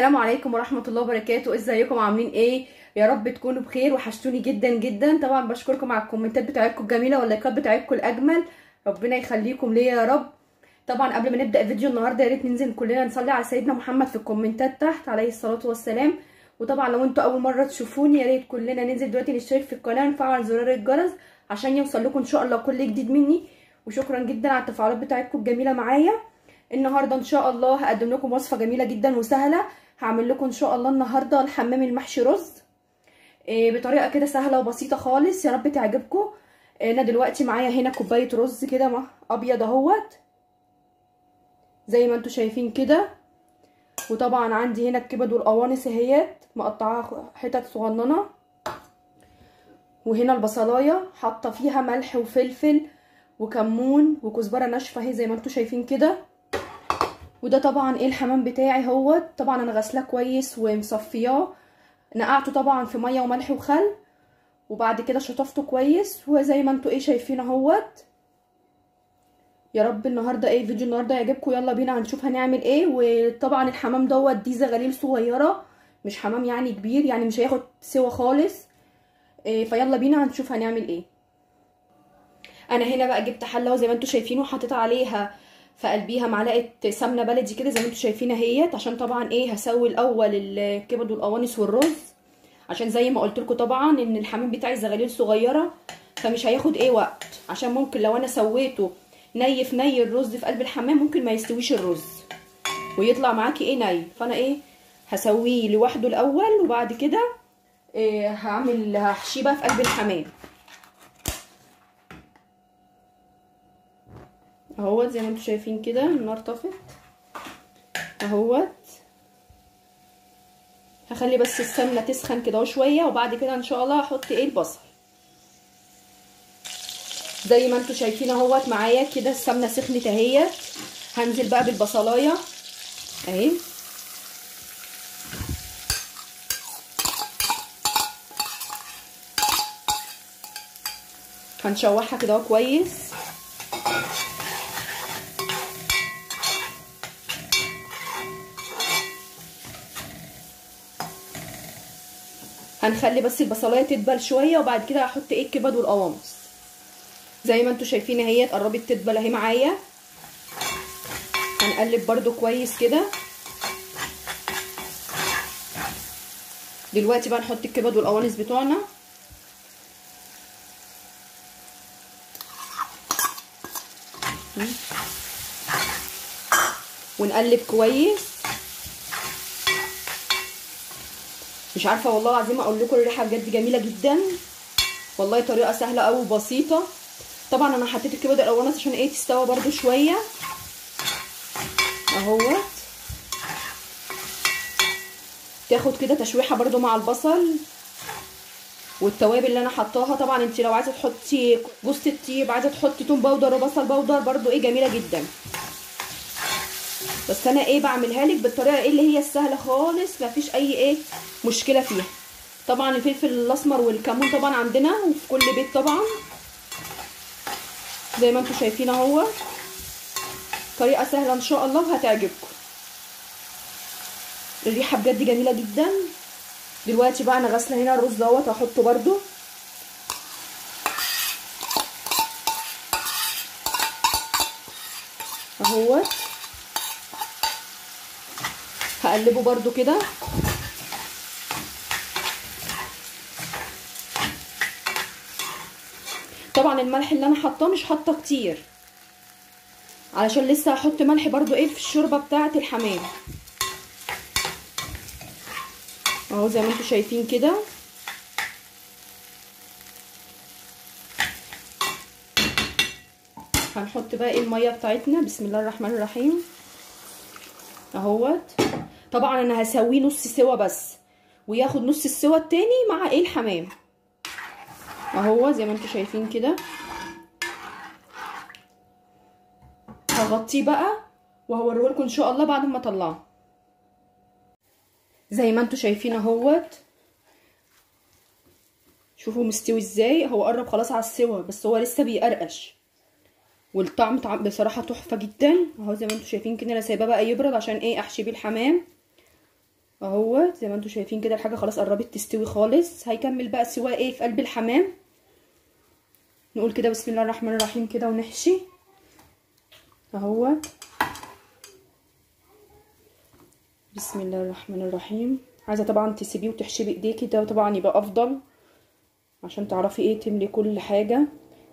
السلام عليكم ورحمة الله وبركاته ازيكم عاملين ايه يا رب تكونوا بخير وحشتوني جدا جدا طبعا بشكركم على الكومنتات بتاعتكم الجميلة واللايكات بتاعتكم الاجمل ربنا يخليكم ليا يا رب طبعا قبل ما نبدا الفيديو النهارده يا ريت ننزل كلنا نصلي على سيدنا محمد في الكومنتات تحت عليه الصلاه والسلام وطبعا لو انتوا اول مره تشوفوني يا ريت كلنا ننزل دلوقتي نشترك في القناه ونفعل زرار الجرس عشان يوصل لكم ان شاء الله كل جديد مني وشكرا جدا على التفاعلات بتاعتكم الجميله معايا النهارده ان شاء الله هقدم لكم وصفه جميله جدا وسهله هعمل لكم ان شاء الله النهارده الحمام المحشي رز إيه بطريقه كده سهله وبسيطه خالص يا رب تعجبكم انا دلوقتي معايا هنا كوبايه رز كده ابيض اهوت زي ما انتوا شايفين كده وطبعا عندي هنا الكبد والقوانص اهيت مقطعاها حتت صغننه وهنا البصلايه حاطه فيها ملح وفلفل وكمون وكزبره ناشفه اهي زي ما انتوا شايفين كده وده طبعا ايه الحمام بتاعي اهوت طبعا انا غسلاه كويس ومصفياه نقعته طبعا في ميه وملح وخل وبعد كده شطفته كويس وزي ما انتوا ايه شايفين اهوت يا رب النهارده ايه فيديو النهارده يعجبكم يلا بينا هنشوف هنعمل ايه وطبعا الحمام دوت دي زغاليل صغيره مش حمام يعني كبير يعني مش هياخد سوا خالص إيه فيلا بينا هنشوف هنعمل ايه انا هنا بقى جبت حله وزي ما انتوا شايفين وحطيت عليها في قلبيها معلقه سمنه بلدي كده زي ما انتوا شايفين اهيت عشان طبعا ايه هسوي الاول الكبد والقوانص والرز عشان زي ما قلت لكم طبعا ان الحمام بتاعي زغاليل صغيره فمش هياخد ايه وقت عشان ممكن لو انا سويته ني في ني الرز في قلب الحمام ممكن ما يستويش الرز ويطلع معاكي ايه ني فانا ايه هسويه لوحده الاول وبعد كده إيه هعمل هحشيه بقى في قلب الحمام اهوت زي ما انتم شايفين كده النار طفت اهوت هخلي بس السمنه تسخن كده شويه وبعد كده ان شاء الله هحط ايه البصل زي ما انتم شايفين اهوت معايا كده السمنه سخنت اهيت هنزل بقى بالبصلايه اهي هنشوحها كده كويس هنخلي بس البصلايه تدبل شويه وبعد كده هحط ايه الكبد والقوانص زي ما انتوا شايفين اهي قربت تدبل اهي معايا هنقلب برده كويس كده دلوقتي بقى نحط الكبد والقوانص بتوعنا ونقلب كويس مش عارفه والله العظيم اقول لكم الريحه بجد جميله جدا والله طريقه سهله قوي وبسيطه طبعا انا حطيت الكبد القوانص عشان ايه تستوى برده شويه اهوت تاخد كده تشويحه برده مع البصل والتوابل اللي انا حطاها طبعا انت لو عايزه تحطي جوز الطيب عايزه تحطي توم باودر وبصل باودر برده ايه جميله جدا بس انا ايه بعملها لك بالطريقه ايه اللي هي السهله خالص مفيش اي ايه مشكله فيها طبعا الفلفل الاسمر والكمون طبعا عندنا وفي كل بيت طبعا زي ما انتم شايفين اهو طريقه سهله ان شاء الله وهتعجبكم الريحه بجد جميله جدا دلوقتي بقى انا غاسله هنا الرز دوت هحطه برده اهوت هقلبه برده كده طبعا الملح اللي انا حاطاه مش حاطه كتير علشان لسه هحط ملح برده ايه في الشوربه بتاعه الحمام اهو زي ما انتم شايفين كده هنحط بقى ايه الميه بتاعتنا بسم الله الرحمن الرحيم اهوت طبعا انا هسويه نص سوا بس وياخد نص السوا التاني مع ايه الحمام اهو زي ما انتم شايفين كده هغطيه بقى وهوريه لكم ان شاء الله بعد ما اطلعه زي ما انتم شايفين اهوت شوفوا مستوي ازاي هو قرب خلاص على السوا بس هو لسه بيقرقش والطعم طعم بصراحه تحفه جدا اهو زي ما انتم شايفين كده انا سايباه بقى يبرد عشان ايه احشي بيه الحمام اهوت زي ما انتم شايفين كده الحاجه خلاص قربت تستوي خالص هيكمل بقى سواء ايه في قلب الحمام نقول كده بسم الله الرحمن الرحيم كده ونحشي اهوت بسم الله الرحمن الرحيم عايزه طبعا تسيبيه وتحشي بايديكي ده طبعا يبقى افضل عشان تعرفي ايه تملي كل حاجه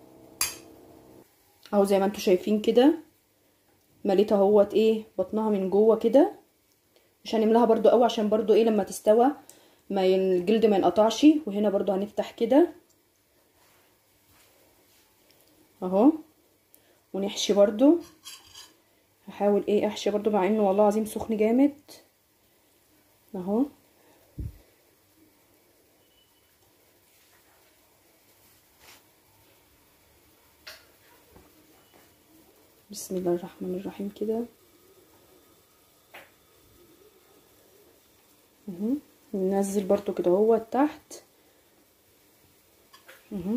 اهو زي ما انتم شايفين كده مليت اهوت ايه بطنها من جوه كده مش هنملاها برضو قوي عشان برضو ايه لما تستوى ما الجلد ما ينقطعش وهنا برضو هنفتح كده اهو ونحشي برضو هحاول ايه احشي برضو مع انه والله العظيم سخن جامد اهو بسم الله الرحمن الرحيم كده اهو ننزل برضو كده هو تحت اهو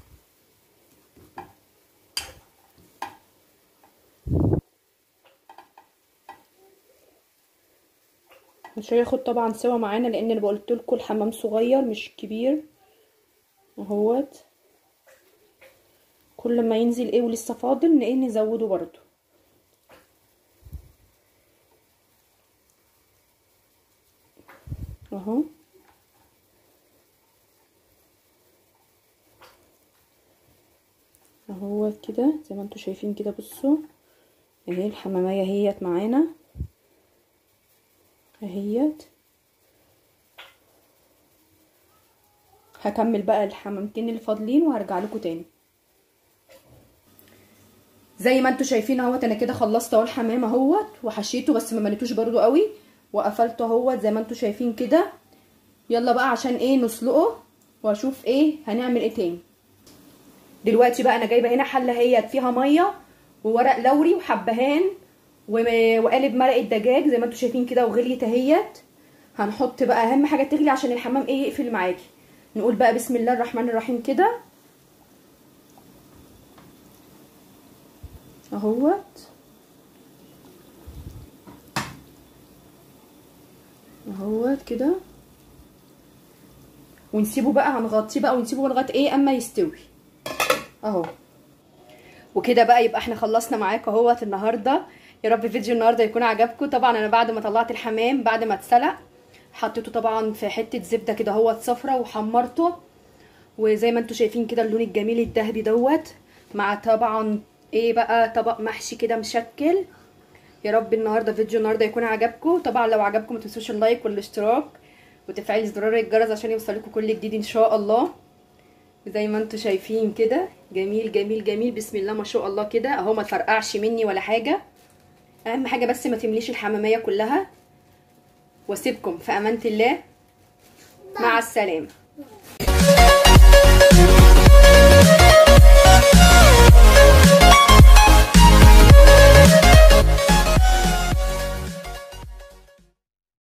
مش هياخد طبعا سوا معانا لان انا قلت لكم الحمام صغير مش كبير اهوت كل ما ينزل ايه ولسه فاضل ايه نزوده برضو اهو اهو كده زي ما انتم شايفين كده بصوا اهي الحمامية اهيت معانا اهيت هكمل بقى الحمامتين اللي فاضلين وهرجع لكم تاني زي ما انتم شايفين اهوت انا كده خلصت اهو الحمام اهوت وحشيته بس ما مليتوش برضو قوي وقفلته اهوت زي ما انتم شايفين كده يلا بقى عشان ايه نسلقه واشوف ايه هنعمل ايه تاني دلوقتي بقى انا جايبه هنا حله هي فيها ميه وورق لوري وحبهان وقالب مرق الدجاج زي ما انتم شايفين كده وغليت اهيت هنحط بقى اهم حاجه تغلي عشان الحمام ايه يقفل معاكي نقول بقى بسم الله الرحمن الرحيم كده اهوت اهوت كده ونسيبه بقى هنغطيه بقى ونسيبه لغايه ايه اما يستوي اهو وكده بقى يبقى احنا خلصنا معاكم اهوت النهارده يا رب فيديو النهارده يكون عجبكم طبعا انا بعد ما طلعت الحمام بعد ما اتسلق حطيته طبعا في حته زبده كده اهوت صفرة وحمرته وزي ما انتم شايفين كده اللون الجميل الذهبي دوت مع طبعا ايه بقى طبق محشي كده مشكل يا رب النهارده فيديو النهارده يكون عجبكم طبعا لو عجبكم ما تنسوش اللايك والاشتراك وتفعيل زرار الجرس عشان يوصلكم كل جديد ان شاء الله زي ما انتم شايفين كده جميل جميل جميل بسم الله ما شاء الله كده اهو ما تفرقعش مني ولا حاجه اهم حاجه بس ما تمليش الحماميه كلها واسيبكم في امانه الله مع السلامه